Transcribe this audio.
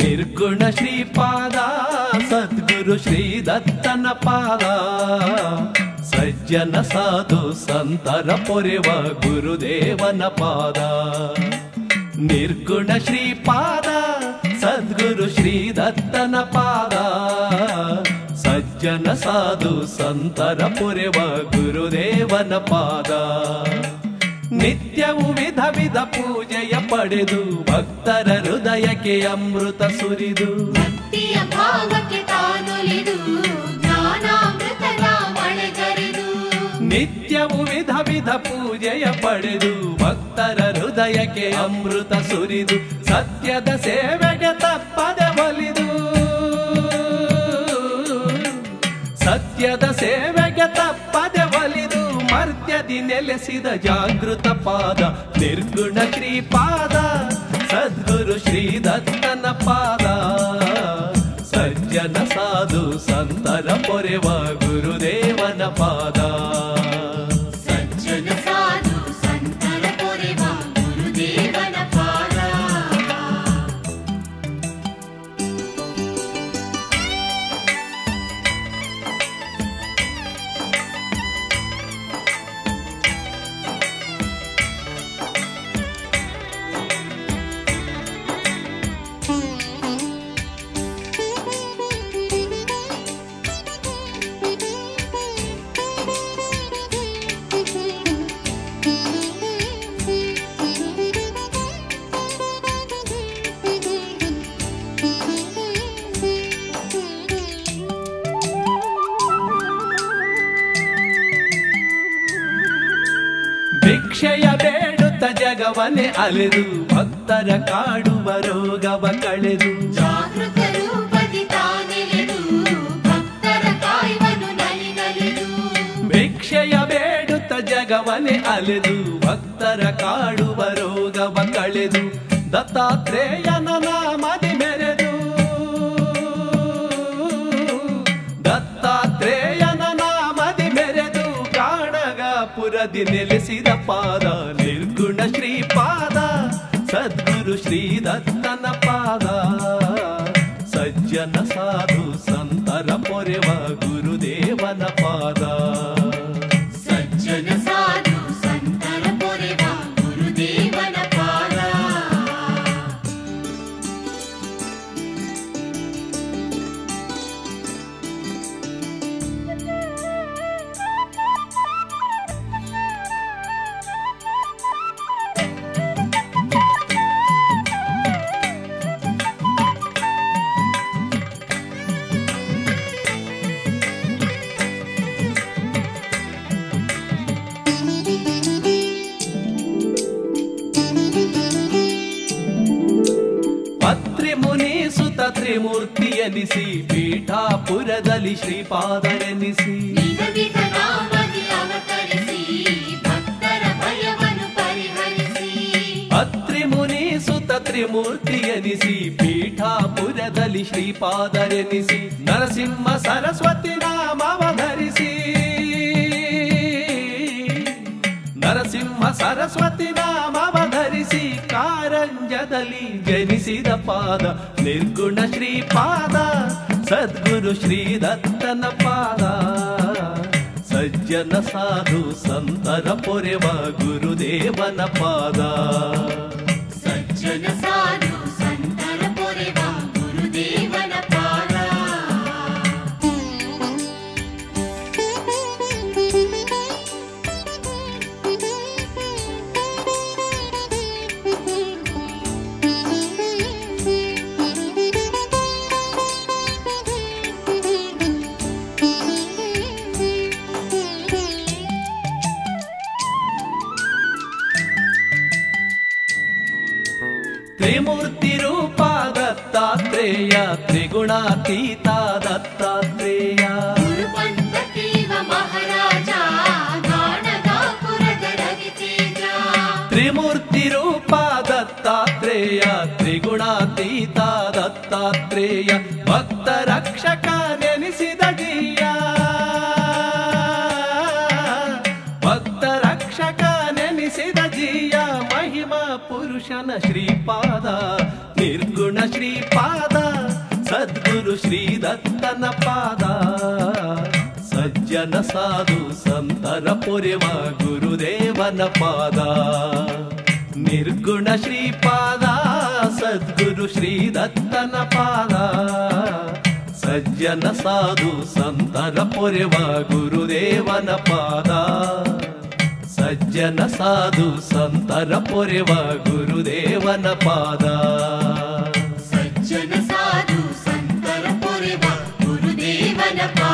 ನಿರ್ಗುಣ ಶ್ರೀಪಾದ ಸದ್ಗುರು ಶ್ರೀ ದತ್ತನ ಪಾದ ಸಜ್ಜನ ಸಾಧು ಸಂತರ ಪೊರೆವ ಗುರುದೇವನ ಪಾದ ನಿರ್ಗುಣ ಶ್ರೀಪಾದ ಸದ್ಗುರು ಶ್ರೀ ದತ್ತನ ಪಾದ ಸಜ್ಜನ ಸಾಧು ಸಂತರ ಪೊರೆವ ಗುರುದೇವನ ಪಾದ ನಿತ್ಯವು ವಿಧ ವಿಧ ಪೂಜೆಯ ಪಡೆದು ಭಕ್ತರ ಹೃದಯಕ್ಕೆ ಅಮೃತ ಸುರಿದು ಭಕ್ತಿಯ ಭಾವಕ್ಕೆ ತಾನೊಲಿದು ಜ್ಞಾನಾಮೃತದ ಮಳೆಗರೆದು ನಿತ್ಯವು ವಿಧ ವಿಧ ಪೂಜೆಯ ಪಡೆದು ಭಕ್ತರ ಹೃದಯಕ್ಕೆ ಅಮೃತ ಸುರಿದು ಸತ್ಯದ ಸೇವೆಗೆ ತಪ್ಪದೆ ಒಲಿದು ಸತ್ಯದ ಸೇವೆಗೆ ತಪ್ಪದೆ ಒಲಿದು ಮರ್ತ್ಯದಿ ನೆಲೆಸಿದ ಜಾಗೃತ ಪಾದ ನಿರ್ಗುಣ ಶ್ರೀಪಾದ ಸದ್ಗುರು ಶ್ರೀ ದತ್ತನ ಪಾದ ಸಜ್ಜನ ಸಾಧು ಸಂತರ ಪೊರೆವ ಗುರುದೇವನ ಪಾದ ಸಜ್ಜನ ಸಾಧು ಸಂತರ ಪೊರೆವ ಗುರುದೇವನ ಪಾದ ಭಿಕ್ಷೆಯ ಬೇಡುತ್ತ ಜಗವನೆ ಅಲೆದು ಭಕ್ತರ ಕಾಡುವ ರೋಗವ ಕಳೆದು ಜಾಗೃತ ರೂಪದಿ ತಾನೆಲೆದು ಭಕ್ತರ ಕಾಯುವನು ನಲಿ ನಲಿದು ಭಿಕ್ಷೆಯ ಬೇಡುತ್ತ ಜಗವನೆ ಅಲೆದು ಭಕ್ತರ ಕಾಡುವ ರೋಗವ ಕಳೆದು ದತ್ತಾತ್ರೇಯನ ನಾಮದಿ ಮೆರೆದು ದತ್ತಾತ್ರೇಯನ ನಾಮದಿ ಮೆರೆದು ಕಾಣಗಾಪುರದಿ ನೆಲೆಸಿದ ಪಾದ ನಿರ್ಗುಣ ಶ್ರೀಪಾದ ಸದ್ಗುರು ಶ್ರೀ ದತ್ತನ ಪಾದ ಸಜ್ಜನ ಸಾಧು ಸಂತರ ಪೊರೆವ ಗುರುದೇವನ ಪಾದ ಸಜ್ಜನ ಸಾಧು ಸಂತರ ಪೊರೆವ ಗುರುದೇವನ ಪಾದ ಅತ್ರಿ ಮುನಿ ಸುತ ತ್ರಿಮೂರ್ತಿ ಎನಿಸಿ ಪೀಠಾಪುರದಲ್ಲಿ ಶ್ರೀಪಾದರೆನಿಸಿ ವಿಧ ವಿಧ ನಾಮದಿ ಅವತರಿಸಿ ಭಕ್ತರ ಭಯವನ್ನು ಪರಿಹರಿಸಿ ಅತ್ರಿ ಮುನಿ ಸುತ ತ್ರಿಮೂರ್ತಿ ಎನಿಸಿ ಪೀಠಾಪುರದಲ್ಲಿ ಶ್ರೀಪಾದರೆನಿಸಿ ನರಸಿಂಹ ಸರಸ್ವತಿ ನಾಮವ ಧರಿಸಿ ನರಸಿಂಹ ಸರಸ್ವತಿ ನಾಮವ ಧರಿಸಿ ಕಾರಂಜದಲ್ಲಿ ಜನಿಸಿದ ಪಾದ ನಿರ್ಗುಣ ಶ್ರೀಪಾದ ಸದ್ಗುರು ಶ್ರೀ ದತ್ತನ ಪಾದ ಸಜ್ಜನ ಸಾಧು ಸಂತರ ಪೊರೆವ ಗುರುದೇವನ ಪಾದ ಸಜ್ಜನ ಸಾಧು ಸಂತರ ಪೊರೆವ ಗುರುದೇವನ ಪಾದ ತ್ರಿಮೂರ್ತಿ ರೂಪ ದತ್ತಾತ್ರೇಯ ತ್ರಿಗುಣಾತೀತ ದತ್ತಾತ್ರೇಯ ಗುರುಪಂಥತೀವ ಮಹಾರಾಜ ಗಾಣಗಾಪುರದ ರವಿತೇಜ ತ್ರಿಮೂರ್ತಿ ರೂಪ ದತ್ತಾತ್ರೇಯ ತ್ರಿಗುಣಾತೀತ ದತ್ತಾತ್ರೇಯ ಭಕ್ತ ರಕ್ಷಕ ನೆನೆಸಿದ ಜೀಯ ಭಕ್ತ ರಕ್ಷಕ ನೆನೆಸಿದ ಜೀಯ ಮಹಿಮಾ ಪುರುಷನ ಶ್ರೀಪಾದ ನಿರ್ಗುಣ ನಿರ್ಗುಣ ಶ್ರೀಪಾದ ಸದ್ಗುರು ಶ್ರೀ ದತ್ತನ ಪಾದ ಸಜ್ಜನ ಸಾಧು ಸಂತರ ಪೊರೆವ ಗುರುದೇವನ ಪಾದ ನಿರ್ಗುಣ ಶ್ರೀಪಾದ ಸದ್ಗುರು ಶ್ರೀ ದತ್ತನ ಪಾದ ಸಜ್ಜನ ಸಾಧು ಸಂತರ ಪೊರೆವ ಗುರುದೇವನ ಪಾದ ಸಜ್ಜನ ಸಾಧು ಸಂತರ ಪೊರೆವ ಗುರುದೇವನ ಪಾದ ಸಜ್ಜನ ಸಾಧು ಸಂತರ ಪೊರೆವ ಗುರುದೇವನ ಪಾದ